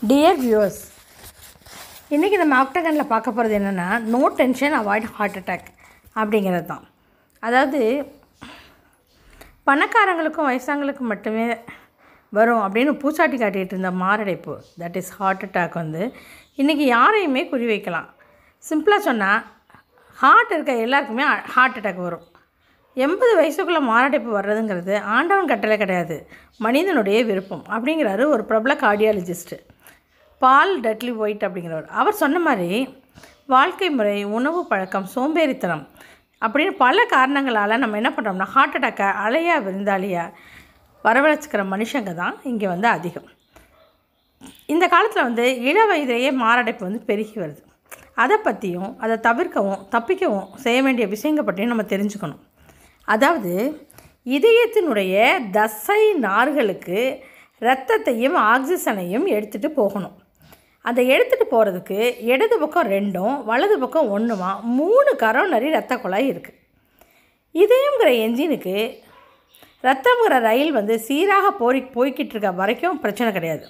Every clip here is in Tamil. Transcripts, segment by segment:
டியர் வியூவர்ஸ் இன்றைக்கி நம்ம ஆக்டகனில் பார்க்க போகிறது என்னென்னா no tension avoid heart attack அப்படிங்கிறது தான் அதாவது பணக்காரங்களுக்கும் வயசாங்களுக்கும் மட்டுமே வரும் அப்படின்னு பூச்சாட்டி காட்டிகிட்டு இருந்த மாரடைப்பு தட் இஸ் ஹார்ட் அட்டாக் வந்து இன்றைக்கி யாரையுமே குறி வைக்கலாம் சிம்பிளாக சொன்னால் ஹார்ட் இருக்க எல்லாருக்குமே ஹார்ட் அட்டாக் வரும் எண்பது வயசுக்குள்ளே மாரடைப்பு வர்றதுங்கிறது ஆண்டவன் கட்டளை கிடையாது மனிதனுடைய விருப்பம் அப்படிங்கிறாரு ஒரு பிரபல கார்டியாலஜிஸ்ட்டு பால் டட்லி ஒயிட் அப்படிங்கிறவர் அவர் சொன்ன மாதிரி வாழ்க்கை முறை உணவு பழக்கம் சோம்பேறித்தனம் அப்படின்னு பல காரணங்களால் நம்ம என்ன பண்ணுறோம்னா ஹார்ட் அட்டாக்கை அலையா விருந்தாளியா வரவழைச்சிக்கிற மனுஷங்க தான் இங்கே வந்து அதிகம் இந்த காலத்தில் வந்து இள வயதிலேயே மாரடைப்பு வந்து பெருகி வருது அதை பற்றியும் அதை தவிர்க்கவும் தப்பிக்கவும் செய்ய வேண்டிய விஷயங்கள் பற்றியும் நம்ம தெரிஞ்சுக்கணும் அதாவது இதயத்தினுடைய தசை நார்களுக்கு இரத்தத்தையும் ஆக்சிஜனையும் எடுத்துகிட்டு போகணும் அதை எடுத்துகிட்டு போகிறதுக்கு இடது பக்கம் ரெண்டும் வலது பக்கம் ஒன்றுமா மூணு கரோனரி ரத்த குழாய் இருக்குது இதயங்கிற என்ஜினுக்கு ரத்தம்ங்கிற ரயில் வந்து சீராக போய் போய்கிட்டு இருக்க வரைக்கும் பிரச்சனை கிடையாது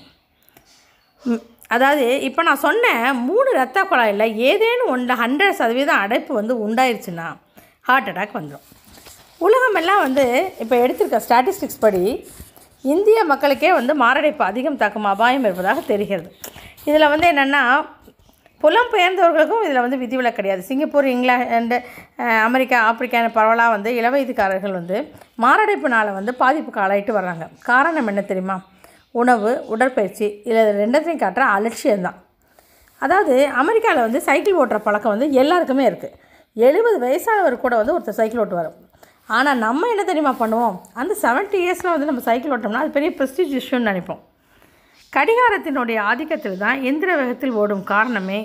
ம், அதாவது இப்போ நான் சொன்ன மூணு ரத்த குழாயில் ஏதேனும் ஒன்று ஹண்ட்ரட் சதவீதம் அடைப்பு வந்து உண்டாயிருச்சுன்னா ஹார்ட் அட்டாக் வந்துடும் உலகமெல்லாம் வந்து இப்போ எடுத்திருக்க ஸ்டாட்டிஸ்டிக்ஸ் படி இந்திய மக்களுக்கே வந்து மாரடைப்பு அதிகம் தாக்கும் அபாயம் இருப்பதாக தெரிகிறது இதில் வந்து என்னென்னா புலம்பெயர்ந்தவர்களுக்கும் இதில் வந்து விதிவிலக்கு கிடையாது சிங்கப்பூர் இங்கிலாந்து அஹ், அமெரிக்கா ஆப்பிரிக்கான பரவலாக வந்து இளவயதுக்காரர்கள் வந்து மாரடைப்புனால் வந்து பாதிப்புக்கு ஆளாயிட்டு வர்றாங்க காரணம் என்ன தெரியுமா உணவு உடற்பயிற்சி இதில் ரெண்டத்தையும் காட்டுற அலட்சியம்தான் அதாவது அமெரிக்காவில் வந்து சைக்கிள் ஓட்டுற பழக்கம் வந்து எல்லாருக்குமே இருக்குது எழுபது வயசானவர் கூட வந்து ஒருத்தர் சைக்கிள் ஓட்டுவார் ஆனால் நம்ம என்ன தெரியுமா பண்ணுவோம் அந்த 70 இயர்ஸில் வந்து நம்ம சைக்கிள் ஓட்டோம்னா அது பெரிய ப்ரெஸ்டீஜ் இஷ்யூன்னு நினைப்போம் கடிகாரத்தினுடைய ஆதிக்கத்தில் தான் எந்திர வேகத்தில் ஓடும் காரணமே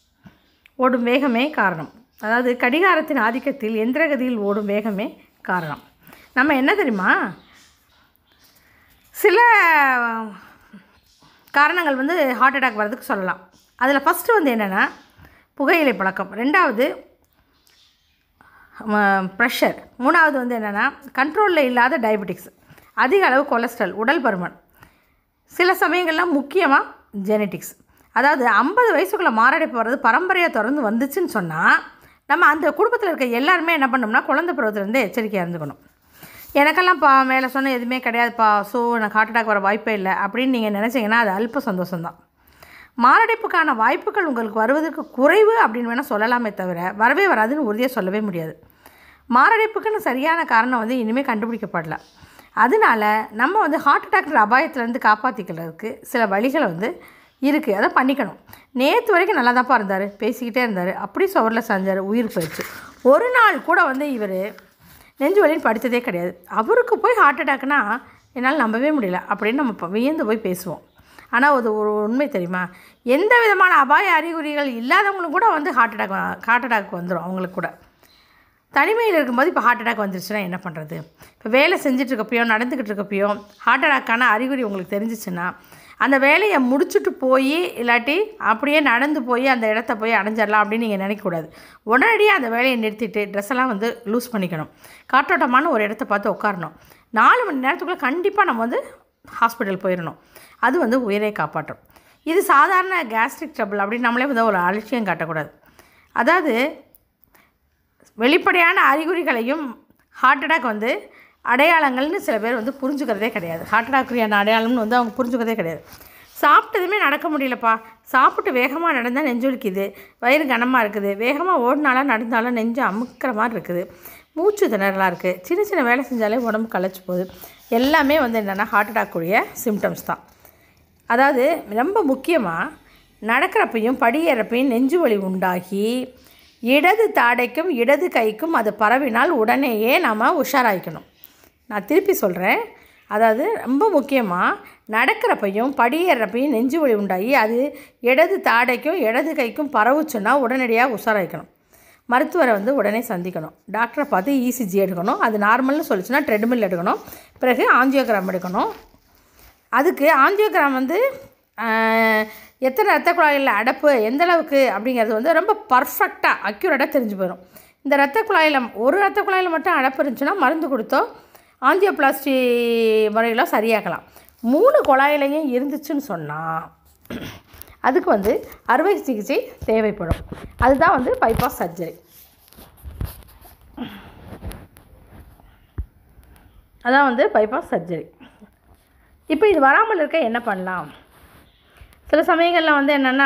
ஓடும் வேகமே காரணம் அதாவது கடிகாரத்தின் ஆதிக்கத்தில் எந்திரகதியில் ஓடும் வேகமே காரணம் நம்ம என்ன தெரியுமா சில காரணங்கள் வந்து ஹார்ட் அட்டாக் வர்றதுக்கு சொல்லலாம் அதில் ஃபஸ்ட்டு வந்து என்னென்னா புகையிலை பழக்கம் ரெண்டாவது ப்ரெஷர் மூணாவது வந்து என்னென்னா கண்ட்ரோலில் இல்லாத டயபெட்டிக்ஸ் அதிக அளவு கொலஸ்ட்ரால் உடல் பருமன் சில சமயங்கள்லாம் முக்கியமாக ஜெனட்டிக்ஸ் அதாவது ஐம்பது வயசுக்குள்ளே மாரடைப்பு வர்றது பரம்பரையாக தொடர்ந்து வந்துச்சுன்னு சொன்னால் நம்ம அந்த குடும்பத்தில் இருக்க எல்லாருமே என்ன பண்ணோம்னா குழந்தை பருவத்திலேருந்து எச்சரிக்கையாக இருந்துக்கணும் எனக்கெல்லாம் பா மேலே சொன்ன எதுவுமே கிடையாதுப்பா ஸோ எனக்கு ஹார்ட் அட்டாக் வர வாய்ப்பே இல்லை அப்படின்னு நீங்கள் நினச்சிங்கன்னா அது அல்ப சந்தோஷம்தான் மாரடைப்புக்கான வாய்ப்புகள் உங்களுக்கு வருவதற்கு குறைவு அப்படின்னு வேணால் சொல்லலாமே தவிர வரவே வராதுன்னு உறுதியாக சொல்லவே முடியாது மாரடைப்புக்குன்னு சரியான காரணம் வந்து இனிமேல் கண்டுபிடிக்கப்படல அதனால நம்ம வந்து ஹார்ட் அட்டாக்ன்ற அபாயத்துலேருந்து காப்பாற்றிக்கிறதுக்கு சில வழிகள் வந்து இருக்குது அதை பண்ணிக்கணும் நேற்று வரைக்கும் நல்லா தான்ப்பா இருந்தார் பேசிக்கிட்டே இருந்தார் அப்படி சுவரில் சாஞ்சார் உயிர் போயிடுச்சு ஒரு நாள் கூட வந்து இவர் நெஞ்சு வலின்னு படித்ததே கிடையாது அவருக்கு போய் ஹார்ட் அட்டாக்னா என்னால் நம்பவே முடியல அப்படின்னு நம்ம இப்போ வியந்து போய் பேசுவோம் ஆனால் அது ஒரு உண்மை தெரியுமா எந்த விதமான அபாய அறிகுறிகள் இல்லாதவங்களும் கூட வந்து ஹார்ட் அட்டாக் ஹார்ட் அட்டாக் வந்துடும் அவங்களுக்கு கூட தனிமையில் இருக்கும்போது இப்போ ஹார்ட் அட்டாக் வந்துருச்சுன்னா என்ன பண்ணுறது இப்போ வேலை செஞ்சுட்டு இருக்கப்பயோ நடந்துக்கிட்டு இருக்கப்பயோ ஹார்ட் அட்டாக்கான அறிகுறி உங்களுக்கு தெரிஞ்சிச்சுன்னா அந்த வேலையை முடிச்சுட்டு போய் இல்லாட்டி அப்படியே நடந்து போய் அந்த இடத்த போய் அடைஞ்சிடலாம் அப்படின்னு நீங்கள் நினைக்கக்கூடாது உடனடியாக அந்த வேலையை நிறுத்திட்டு ட்ரெஸ் எல்லாம் வந்து லூஸ் பண்ணிக்கணும் காற்றோட்டமான ஒரு இடத்த பார்த்து உட்காரணும் நாலு மணி நேரத்துக்குள்ளே கண்டிப்பாக நம்ம வந்து ஹாஸ்பிட்டல் போயிடணும் அது வந்து உயிரை காப்பாற்றும் இது சாதாரண கேஸ்ட்ரிக் ட்ரபிள் அப்படின்னு நம்மளே வந்து ஒரு அலட்சியம் காட்டக்கூடாது அதாவது வெளிப்படையான அறிகுறிகளையும் ஹார்ட் அட்டாக் வந்து அடையாளங்கள்னு சில பேர் வந்து புரிஞ்சுக்கிறதே கிடையாது ஹார்ட் அட்டாக்குரியான அடையாளம்னு வந்து அவங்க புரிஞ்சுக்கிறதே கிடையாது சாப்பிட்டதுமே நடக்க முடியலப்பா சாப்பிட்டு வேகமாக நடந்தால் நெஞ்சு வலிக்குது வயிறு கனமாக இருக்குது வேகமாக ஓடினாலும் நடந்தாலும் நெஞ்சு அமுக்கிற மாதிரி இருக்குது மூச்சு திணறலாக இருக்குது சின்ன சின்ன வேலை செஞ்சாலே உடம்பு களைச்சி போகுது எல்லாமே வந்து என்னென்னா ஹார்ட் அட்டாக்குரிய சிம்டம்ஸ் தான் அதாவது ரொம்ப முக்கியமாக நடக்கிறப்பையும் படியேறப்பையும் நெஞ்சு வலி உண்டாகி இடது தாடைக்கும் இடது கைக்கும் அது பரவினால் உடனேயே நம்ம உஷாராயிக்கணும் நான் திருப்பி சொல்கிறேன் அதாவது ரொம்ப முக்கியமாக நடக்கிறப்பையும் படியேறப்பையும் நெஞ்சு வலி உண்டாகி அது இடது தாடைக்கும் இடது கைக்கும் பரவுச்சுன்னா உடனடியாக உஷாராயிக்கணும் மருத்துவரை வந்து உடனே சந்திக்கணும் டாக்டரை பார்த்து இசிஜி எடுக்கணும் அது நார்மல்னு சொல்லிச்சுன்னா ட்ரெட்மில் எடுக்கணும் பிறகு ஆஞ்சியோகிராம் எடுக்கணும் அதுக்கு ஆஞ்சியோகிராம் வந்து ஆஹ், எத்தனை ரத்த குழாயில் அடைப்பு எந்த அளவுக்கு அப்படிங்கிறது வந்து ரொம்ப பர்ஃபெக்டாக அக்யூரேட்டாக தெரிஞ்சு போயிடும் இந்த ரத்த குழாயில் ஒரு ரத்த குழாயில் மட்டும் அடைப்பு இருந்துச்சுன்னா மருந்து கொடுத்தோ ஆஞ்சியோபிளாஸ்டி முறையில சரியாக்கலாம் மூணு குழாயிலையும் இருந்துச்சுன்னு சொன்னால் அதுக்கு வந்து அறுவை சிகிச்சை தேவைப்படும் அதுதான் வந்து பைபாஸ் சர்ஜரி அதான் வந்து பைபாஸ் சர்ஜரி இப்போ இது வராமல் இருக்க என்ன பண்ணலாம் சில சமயங்களில் வந்து என்னென்னா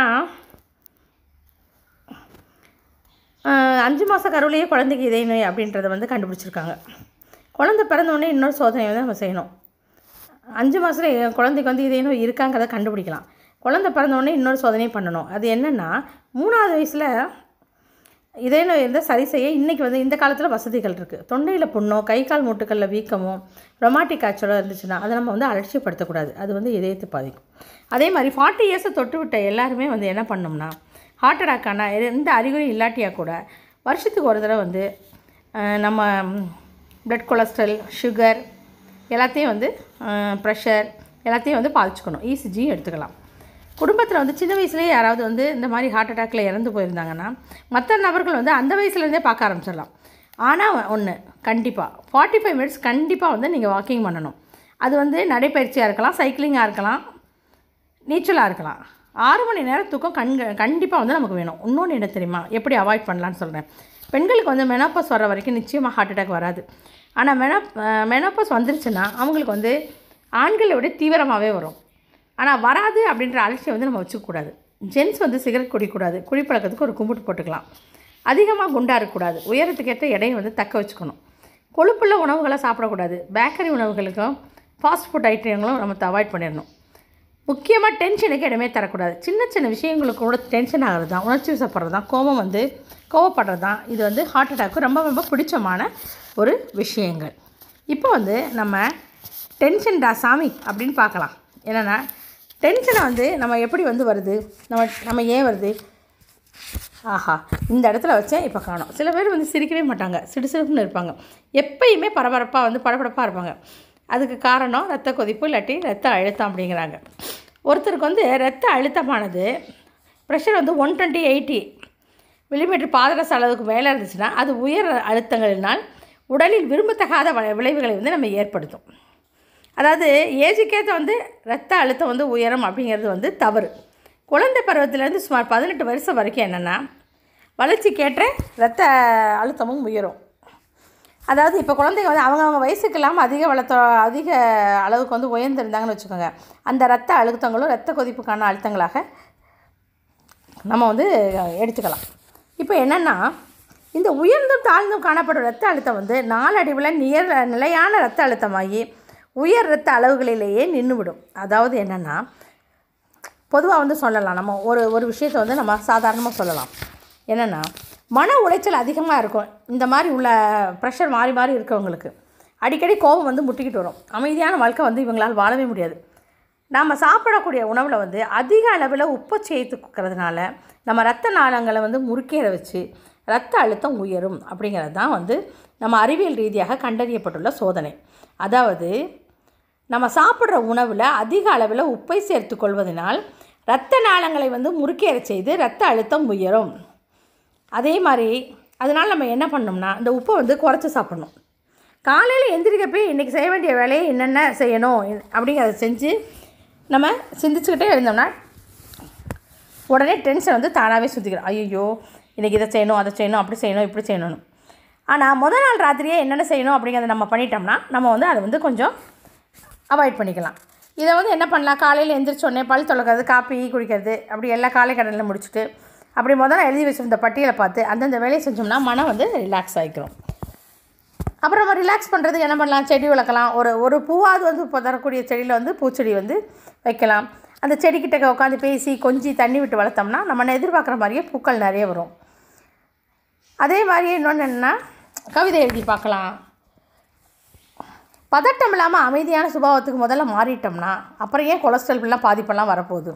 அஞ்சு மாத கருவிலேயே குழந்தைக்கு இதய நோய் அப்படின்றத வந்து கண்டுபிடிச்சிருக்காங்க குழந்தை பிறந்தோடனே இன்னொரு சோதனை வந்து நம்ம செய்யணும் அஞ்சு மாதத்துல குழந்தைக்கு வந்து இதய நோய் இருக்காங்கிறத கண்டுபிடிக்கலாம் குழந்தை பிறந்தோடனே இன்னொரு சோதனையும் பண்ணணும் அது என்னென்னா மூணாவது வயசில் இதய நோய் இருந்தால் சரி செய்ய இன்றைக்கி வந்து இந்த காலத்தில் வசதிகள் இருக்குது தொண்டையில் புண்ணோ கை கால் மூட்டுகளில் வீக்கமோ ரொமாட்டிக் காய்ச்சலோ இருந்துச்சுன்னா அதை நம்ம வந்து அலட்சியப்படுத்தக்கூடாது அது வந்து இதயத்தை பாதிக்கும் அதே மாதிரி ஃபார்ட்டி இயர்ஸை தொட்டு விட்ட எல்லாருமே வந்து என்ன பண்ணோம்னா ஹார்ட் அட்டாக்கான எந்த அறிகுறியும் இல்லாட்டியா கூட வருஷத்துக்கு ஒரு தடவை வந்து அஹ், நம்ம பிளட் கொலஸ்ட்ரால் சுகர் எல்லாத்தையும் வந்து ப்ரெஷர் எல்லாத்தையும் வந்து பாதிச்சுக்கணும் இசிஜி எடுத்துக்கலாம் குடும்பத்தில் வந்து சின்ன வயசுலேயே யாராவது வந்து இந்த மாதிரி ஹார்ட் அட்டாக்கில் இறந்து போயிருந்தாங்கன்னா மற்ற நபர்கள் வந்து அந்த வயசுலேருந்தே பார்க்க ஆரம்பிச்சிடலாம் ஆனால் ஒன்று கண்டிப்பாக ஃபார்ட்டி ஃபைவ் மினிட்ஸ் கண்டிப்பாக வந்து நீங்கள் வாக்கிங் பண்ணணும் அது வந்து நடைப்பயிற்சியாக இருக்கலாம் சைக்கிளிங்காக இருக்கலாம் நீச்சலாக இருக்கலாம் ஆறு மணி நேரம் தூக்கம் கண் கண்டிப்பாக வந்து நமக்கு வேணும் இன்னொன்று என்ன தெரியுமா எப்படி அவாய்ட் பண்ணலான்னு சொல்கிறேன் பெண்களுக்கு வந்து மெனோபாஸ் வர வரைக்கும் நிச்சயமாக ஹார்ட் அட்டாக் வராது ஆனால் மெனோ மெனோபாஸ் வந்துருச்சுன்னா அவங்களுக்கு வந்து ஆண்களை விட தீவிரமாகவே வரும் ஆனால் வராது அப்படின்ற அலட்சியம் வந்து நம்ம வச்சுக்கக்கூடாது ஜென்ஸ் வந்து சிகரெட் குடிக்கக்கூடாது குடிப்பழக்கத்துக்கு ஒரு கும்பிட்டு போட்டுக்கலாம் அதிகமாக குண்டாக இருக்கக்கூடாது உயரத்துக்கேற்ற எடையை வந்து தக்க வச்சுக்கணும் கொழுப்புள்ள உணவுகளை சாப்பிடக்கூடாது பேக்கரி உணவுகளுக்கும் ஃபாஸ்ட் ஃபுட் ஐட்டங்களும் நம்ம அவாய்ட் பண்ணிடணும் முக்கியமாக டென்ஷனுக்கு இடமே தரக்கூடாது சின்ன சின்ன விஷயங்களுக்கு கூட டென்ஷன் ஆகிறது தான் உணர்ச்சி வசப்படுறது தான் கோபம் வந்து கோவப்படுறது தான் இது வந்து ஹார்ட் அட்டாக்கு ரொம்ப ரொம்ப பிடிச்சமான ஒரு விஷயங்கள் இப்போ வந்து நம்ம டென்ஷன்டா சாமி அப்படின்னு பார்க்கலாம் என்னென்னா டென்ஷனை வந்து நம்ம எப்படி வந்து வருது நம்ம நம்ம ஏன் வருது ஆஹா இந்த இடத்துல வச்சேன் இப்போ காணோம் சில பேர் வந்து சிரிக்கவே மாட்டாங்க சிடுசிடுப்புன்னு இருப்பாங்க எப்பயுமே பரபரப்பாக வந்து படபடப்பாக இருப்பாங்க அதுக்கு காரணம் ரத்த கொதிப்பு இல்லாட்டி ரத்த அழுத்தம் அப்படிங்கிறாங்க ஒருத்தருக்கு வந்து ரத்த அழுத்தமானது ப்ரெஷர் வந்து ஒன் டுவெண்ட்டி எயிட்டி மில்லிமீட்டர் பாதரச அளவுக்கு மேலே இருந்துச்சுன்னா அது உயர் அழுத்தங்களினால் உடலில் விரும்பத்தகாத வ- விளைவுகளை வந்து நம்ம ஏற்படுத்தும் அதாவது ஏஜுக்கேற்ற வந்து ரத்த அழுத்தம் வந்து உயரும் அப்படிங்கிறது வந்து தவறு குழந்தை பருவத்திலேருந்து சுமார் பதினெட்டு வருஷம் வரைக்கும் என்னென்னா வளர்ச்சிக்கேற்ற ரத்த அழுத்தமும் உயரும் அதாவது இப்போ குழந்தைங்க வந்து அவங்கவங்க வயசுக்கு இல்லாமல் அதிக வளர்த்த அதிக அளவுக்கு வந்து உயர்ந்திருந்தாங்கன்னு வச்சுக்கோங்க அந்த ரத்த அழுத்தங்களும் ரத்த கொதிப்புக்கான அழுத்தங்களாக நம்ம வந்து எடுத்துக்கலாம் இப்போ என்னென்னா இந்த உயர்ந்தும் தாழ்ந்தும் காணப்படும் ரத்த அழுத்தம் வந்து நாளடைவில் நியர் நிலையான ரத்த அழுத்தமாகி உயர் ரத்த அளவுகளிலேயே நின்றுவிடும் அதாவது என்னென்னா பொதுவாக வந்து சொல்லலாம் நம்ம ஒரு ஒரு விஷயத்தை வந்து நம்ம சாதாரணமாக சொல்லலாம் என்னென்னா மன உளைச்சல் அதிகமாக இருக்கும் இந்த மாதிரி உள்ள ப்ரெஷர் மாறி மாறி இருக்கவங்களுக்கு அடிக்கடி கோபம் வந்து முட்டிக்கிட்டு வரும் அமைதியான வாழ்க்கை வந்து இவங்களால் வாழவே முடியாது நாம் சாப்பிடக்கூடிய உணவில் வந்து அதிக அளவில் உப்பு சேர்த்துக்கிறதுனால நம்ம ரத்த நாளங்களை வந்து முறுக்கேற வச்சு ரத்த அழுத்தம் உயரும் அப்படிங்கிறது தான் வந்து நம்ம அறிவியல் ரீதியாக கண்டறியப்பட்டுள்ள சோதனை அதாவது நம்ம சாப்பிட்ற உணவில் அதிக அளவில் உப்பை சேர்த்து கொள்வதனால் இரத்த நாளங்களை வந்து முறுக்கேற செய்து இரத்த அழுத்தம் உயரும் அதே மாதிரி அதனால் நம்ம என்ன பண்ணோம்னா இந்த உப்பை வந்து குறைச்சி சாப்பிடணும் காலையில் எந்திரிக்கப்பே இன்றைக்கி செய்ய வேண்டிய வேலையை என்னென்ன செய்யணும் அப்படிங்கிறத செஞ்சு நம்ம சிந்திச்சுக்கிட்டே இருந்தோம்னா உடனே டென்ஷன் வந்து தானாகவே சுற்றிக்கிறோம் ஐயோ இன்றைக்கி இதை செய்யணும் அதை செய்யணும் அப்படி செய்யணும் இப்படி செய்யணும்னு ஆனால் முதல் நாள் ராத்திரியே என்னென்ன செய்யணும் அப்படிங்கிறத நம்ம பண்ணிட்டோம்னா நம்ம வந்து அதை வந்து கொஞ்சம் அவாய்ட் பண்ணிக்கலாம் இதை வந்து என்ன பண்ணலாம் காலையில் எந்திரிச்ச உடனே பல் துளக்கிறது காப்பி குடிக்கிறது அப்படி எல்லா காலை கடனில் முடிச்சுட்டு அப்படி முதல்ல எழுதி வச்சிருந்த பட்டியலை பார்த்து அந்தந்த வேலையை செஞ்சோம்னா மனம் வந்து ரிலாக்ஸ் ஆகிக்கிறோம் அப்புறம் நம்ம ரிலாக்ஸ் பண்ணுறதுக்கு என்ன பண்ணலாம் செடி வளர்க்கலாம் ஒரு ஒரு பூவாவது வந்து இப்போ தரக்கூடிய செடியில் வந்து பூச்செடி வந்து வைக்கலாம் அந்த செடிக்கிட்ட உட்காந்து பேசி கொஞ்சி தண்ணி விட்டு வளர்த்தோம்னா நம்ம எதிர்பார்க்குற மாதிரியே பூக்கள் நிறைய வரும் அதே மாதிரியே இன்னொன்று என்னென்னா கவிதை எழுதி பார்க்கலாம் பதட்டம் இல்லாமல் அமைதியான சுபாவத்துக்கு முதல்ல மாறிட்டோம்னா அப்புறம் ஏன் கொலஸ்ட்ரால்லாம் பாதிப்பெல்லாம் வரப்போகுது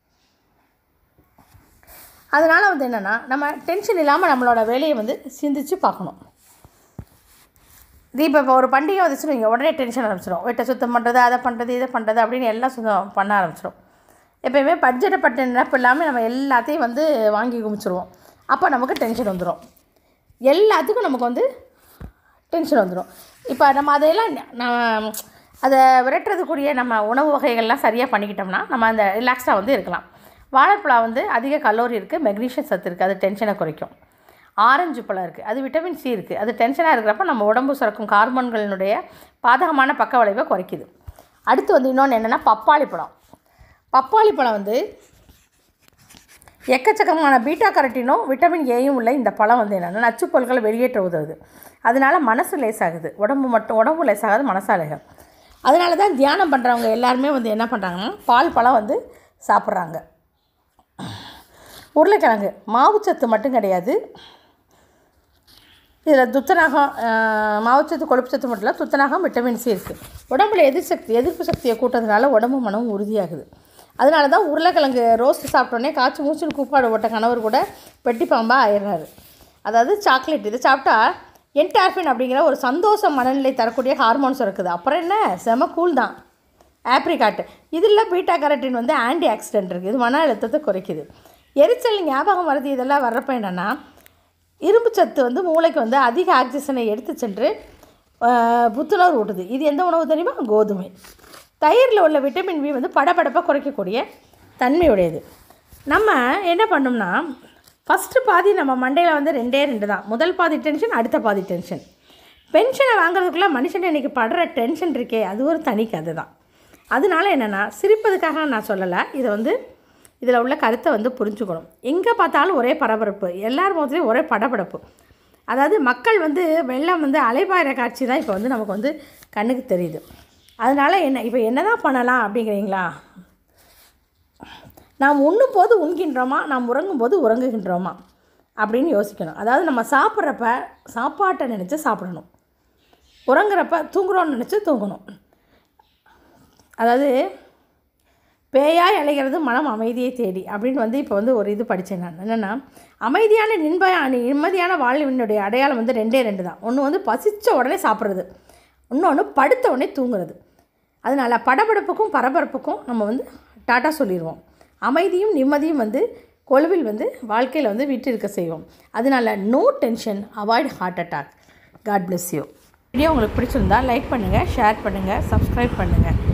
அதனால் வந்து என்னென்னா நம்ம டென்ஷன் இல்லாமல் நம்மளோட வேலையை வந்து சிந்திச்சு பார்க்கணும் இது இப்போ இப்போ ஒரு பண்டிகை வந்துச்சுன்னு வைங்க, உடனே டென்ஷன் ஆரம்பிச்சிடும் வீட்டை சுத்தம் பண்ணுறது அதை பண்ணுறது இதை பண்ணுறது அப்படின்னு எல்லாம் சுத்தம் பண்ண ஆரம்பிச்சிடும் எப்பயுமே பட்ஜெட்டை பட்ட நினப்பு இல்லாமல் நம்ம எல்லாத்தையும் வந்து வாங்கி குமிச்சிருவோம் அப்போ நமக்கு டென்ஷன் வந்துடும் எல்லாத்துக்கும் நமக்கு வந்து டென்ஷன் வந்துடும் இப்போ நம்ம அதையெல்லாம் நம்ம அதை விரட்டுறதுக்குரிய நம்ம உணவு வகைகள்லாம் சரியாக பண்ணிக்கிட்டோம்னா நம்ம அந்த ரிலாக்ஸாக வந்து இருக்கலாம் வாழைப்பழம் வந்து அதிக கலோரி இருக்குது மெக்னீஷியம் சத்து இருக்குது அது டென்ஷனை குறைக்கும் ஆரஞ்சு பழம் இருக்குது அது விட்டமின் சி இருக்குது அது டென்ஷனாக இருக்கிறப்ப நம்ம உடம்பு சுரக்கும் ஹார்மோன்களினுடைய பாதகமான பக்க விளைவை குறைக்குது அடுத்து வந்து இன்னொன்று என்னென்னா பப்பாளி பழம் பப்பாளி பழம் வந்து எக்கச்சக்கமான பீட்டா கரட்டினும் விட்டமின் ஏயும் உள்ள இந்த பழம் வந்து என்னென்னா நச்சுப் பொருட்களை வெளியேற்ற உதவுது அதனால மனசு லேசாகுது உடம்பு மட்டும் உடம்பு லேசாகாது மனசாலேகம் அதனால தான் தியானம் பண்ணுறவங்க எல்லாருமே வந்து என்ன பண்ணுறாங்கன்னா பால் பழம் வந்து சாப்பிட்றாங்க உருளைக்கிழங்கு மாவுச்சத்து மட்டும் கிடையாது இதில் துத்தநாகம் ஆஹ், மாவுச்சத்து கொழுப்புச்சத்து மட்டும் இல்லை துத்தநாகம் விட்டமின் சி இருக்குது உடம்புல எதிர் சக்தி எதிர்ப்பு சக்தியை கூட்டுறதுனால உடம்பு மனமும் உறுதியாகுது அதனால தான் உருளைக்கிழங்கு ரோஸ்ட் சாப்பிட்டோன்னே காய்ச்சி மூச்சுன்னு கூப்பாடு போட்ட கணவர் கூட வெட்டி பாம்பாக ஆயிடுறாரு அதாவது சாக்லேட் இதை சாப்பிட்டா என்டார்ஃபின் அப்படிங்கிற ஒரு சந்தோஷ மனநிலை தரக்கூடிய ஹார்மோன்ஸ் இருக்குது அப்புறம் என்ன செம கூல் தான் ஆப்ரிகாட்டு இதில் பீட்டா கரட்டின் வந்து ஆன்டி ஆக்சிடென்ட் இருக்குது இது மன அழுத்தத்தை குறைக்குது எரிச்சல் ஞாபகம் வருது இதெல்லாம் வர்றப்ப என்னென்னா இரும்பு சத்து வந்து மூளைக்கு வந்து அதிக ஆக்சிஜனை எடுத்து சென்று ஆஹ், புத்துணர்வு ஊட்டுது இது எந்த உணவு தெரியுமா கோதுமை தயிரில் உள்ள விட்டமின் பி வந்து படபடப்பை குறைக்கக்கூடிய தன்மையுடையது நம்ம என்ன பண்ணோம்னா ஃபஸ்ட்டு பாதி நம்ம மண்டையில் வந்து ரெண்டே ரெண்டு தான் முதல் பாதி டென்ஷன் அடுத்த பாதி டென்ஷன் பென்ஷனை வாங்குறதுக்குள்ளே மனுஷன் இன்றைக்கி படுற டென்ஷன் இருக்கே அது ஒரு தனி கதை தான் அதனால என்னென்னா சிரிப்பதுக்காக நான் சொல்லலை இதை வந்து இதில் உள்ள கருத்தை வந்து புரிஞ்சுக்கணும் எங்கே பார்த்தாலும் ஒரே பரபரப்பு எல்லார் முகத்துலேயும் ஒரே படபடப்பு அதாவது மக்கள் வந்து வெள்ளம் வந்து அலைபாயிற காட்சி தான் இப்போ வந்து நமக்கு வந்து கண்ணுக்கு தெரியுது அதனால என்ன இப்போ என்ன தான் பண்ணலாம் அப்படிங்கிறீங்களா நாம் உண்ணும் போது உண்கின்றோமா நாம் உறங்கும் போது உறங்குகின்றோமா அப்படின்னு யோசிக்கணும் அதாவது நம்ம சாப்பிட்றப்ப சாப்பாட்டை நினச்சி சாப்பிடணும் உறங்குறப்ப தூங்குறோன்னு நினச்சி தூங்கணும் அதாவது பேயாய் அலைகிறது மனம் அமைதியை தேடி அப்படின்னு வந்து இப்போ வந்து ஒரு இது படித்தேன் நான் என்னென்னா அமைதியான நின்ப நிம்மதியான வாழ்வினுடைய அடையாளம் வந்து ரெண்டே ரெண்டு தான் ஒன்று வந்து பசித்த உடனே சாப்பிட்றது இன்னொன்று படுத்த உடனே தூங்குறது அதனால் படபடப்புக்கும் பரபரப்புக்கும் நம்ம வந்து டாட்டா சொல்லிடுவோம் அமைதியும் நிம்மதியும் வந்து கொழுவில் வந்து வாழ்க்கையில் வந்து விட்டு இருக்க செய்வோம் அதனால no tension avoid heart attack God bless you video உங்களுக்கு பிடிச்சிருந்தா லைக் பண்ணுங்கள் ஷேர் பண்ணுங்கள் சப்ஸ்கிரைப் பண்ணுங்கள்